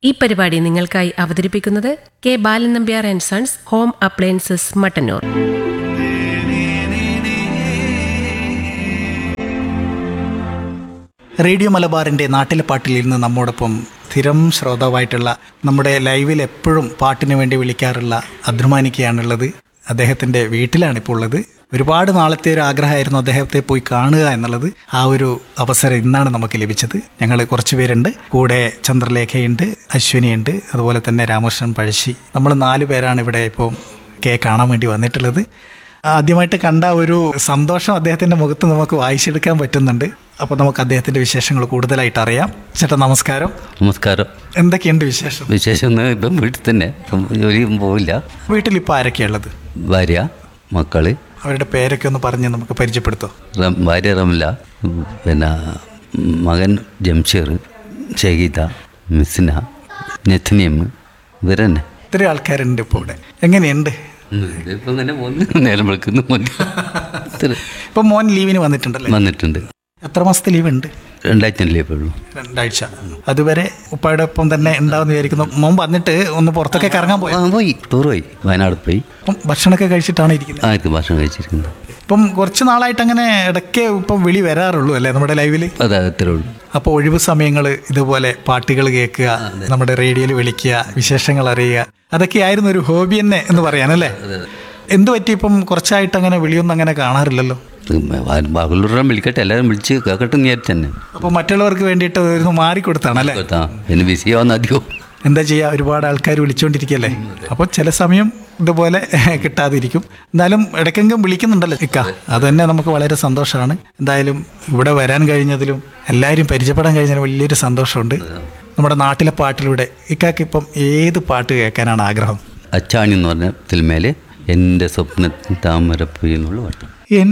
ഈ പരിപാടി നിങ്ങൾക്കായി അവതരിപ്പിക്കുന്നത് K Balan Nambiar and sons home appliances Mattannur radio മലബാറിൻ്റെ നാട്ടിലെ പാട്ടിൽ ഇരുന്ന് നമ്മോടൊപ്പം സ്ഥിരം ശ്രോതാവായിട്ടുള്ള നമ്മുടെ ലൈവിൽ എപ്പോഴും പാട്ടിന് വേണ്ടി വിളിക്കാറുള്ള അദ്രുമാനിക്കയാണുള്ളത് അദ്ദേഹത്തിൻ്റെ വീട്ടിലാണ് ഇപ്പോൾ ഉള്ളത് ഒരുപാട് നാളത്തെ ഒരു ആഗ്രഹമായിരുന്നു അദ്ദേഹത്തെ പോയി കാണുക എന്നുള്ളത് ആ ഒരു അവസരം ഇന്നാണ് നമുക്ക് ലഭിച്ചത് ഞങ്ങൾ കുറച്ച് പേരുണ്ട് കൂടെ ചന്ദ്രലേഖയുണ്ട് അശ്വിനിയുണ്ട് അതുപോലെ തന്നെ രാമകൃഷ്ണൻ പഴശ്ശി നമ്മൾ നാല് പേരാണ് ഇവിടെ ഇപ്പോൾ കെ കാണാൻ വേണ്ടി വന്നിട്ടുള്ളത് ആദ്യമായിട്ട് കണ്ട ഒരു സന്തോഷം അദ്ദേഹത്തിന്റെ മുഖത്ത് നമുക്ക് വായിച്ചെടുക്കാൻ പറ്റുന്നുണ്ട് അപ്പോൾ നമുക്ക് അദ്ദേഹത്തിന്റെ വിശേഷങ്ങൾ കൂടുതലായിട്ട് അറിയാം ചേട്ടാ നമസ്കാരം നമസ്കാരം എന്തൊക്കെയുണ്ട് വിശേഷം വിശേഷം ഒന്നും ഇപ്പം വീട്ടിൽ തന്നെ ഇപ്പം ജോലിയും പോവില്ല വീട്ടിൽ ഇപ്പോൾ ആരൊക്കെയുള്ളത് ഭാര്യ മക്കള് അവരുടെ പേരൊക്കെ ഒന്ന് പറഞ്ഞ് നമുക്ക് പരിചയപ്പെടുത്തോ റം ഭാര്യ റംല ഉം, പിന്നെ മകൻ ജംഷീർ ഷഹീദ മിസ്ന നെഥ്നിയം ഇവരെന്നെ ഇത്രയും ആൾക്കാരുണ്ട് ഇപ്പോൾ ഇവിടെ എങ്ങനെയുണ്ട് ഇപ്പം തന്നെ പോകുന്നു നേരം വിളിക്കുന്നു മതി ഇത്ര ഇപ്പം മോൻ ലീവിന് വന്നിട്ടുണ്ടല്ലേ വന്നിട്ടുണ്ട് എത്ര മാസത്തെ ലീവ് ഉണ്ട് രണ്ടാഴ്ച ലീവേ ഉള്ളൂ രണ്ടാഴ്ച അതുവരെ ഉപ്പായുടെ ഒപ്പം തന്നെ ഉണ്ടാവുന്ന വിചാരിക്കുന്നു മോൻ വന്നിട്ട് ഒന്ന് പുറത്തൊക്കെ കറങ്ങാൻ പോയി ആ പോയി ടൂർ പോയി വയനാട് പോയി അപ്പം ഭക്ഷണമൊക്കെ കഴിച്ചിട്ടാണ് ഇരിക്കുന്നത് ആർക്ക് ഭക്ഷണം കഴിച്ചിരിക്കുന്നത് ഇപ്പം കുറച്ച് നാളായിട്ട് അങ്ങനെ ഇടയ്ക്ക് ഇപ്പം വിളി വരാറുള്ളൂ അല്ലേ നമ്മുടെ ലൈവിൽ അതാ അത്രേ ഉള്ളൂ അപ്പോൾ ഒഴിവ് സമയങ്ങൾ ഇതുപോലെ പാട്ടുകൾ കേൾക്കുക നമ്മുടെ റേഡിയോയിൽ വിളിക്കുക വിശേഷങ്ങൾ അറിയുക അതൊക്കെയായിരുന്നു ഒരു ഹോബി തന്നെ എന്ന് പറയാനല്ലേ എന്ത് പറ്റി ഇപ്പം കുറച്ചായിട്ട് അങ്ങനെ വിളിയൊന്നും അങ്ങനെ കാണാറില്ലല്ലോ ബാഗുള്ളൂരം വിളിക്കട്ടെ എല്ലാവരും വിളിച്ച് കേൾക്കട്ടെ എന്ന് വിചാരിച്ചു തന്നെ അപ്പോൾ മറ്റുള്ളവർക്ക് വേണ്ടിയിട്ട് ഒരു മാറിക്കൊടുത്താണ് അല്ലേ ആ പിന്നെ ബിസി ആവുന്ന അധികം എന്താ ചെയ്യുക ഒരുപാട് ആൾക്കാർ വിളിച്ചുകൊണ്ടിരിക്കുകയല്ലേ അപ്പോൾ ചില സമയം ഇതുപോലെ കിട്ടാതിരിക്കും എന്നാലും ഇടയ്ക്കെങ്കിലും വിളിക്കുന്നുണ്ടല്ലോ ഇക്ക അത് തന്നെ നമുക്ക് വളരെ സന്തോഷമാണ് എന്തായാലും ഇവിടെ വരാൻ കഴിഞ്ഞതിലും എല്ലാവരും പരിചയപ്പെടാൻ കഴിഞ്ഞതിലും വലിയൊരു സന്തോഷമുണ്ട് നമ്മുടെ നാട്ടിലെ പാട്ടിലൂടെ ഇക്കാക്ക് ഇപ്പം ഏത് പാട്ട് കേൾക്കാനാണ് ആഗ്രഹം അച്ചാണി എന്ന് പറഞ്ഞ സിനിമയിൽ എൻ്റെ സ്വപ്നത്തിൽ താമരപ്പുഴ എന്നുള്ള പാട്ട് എൻ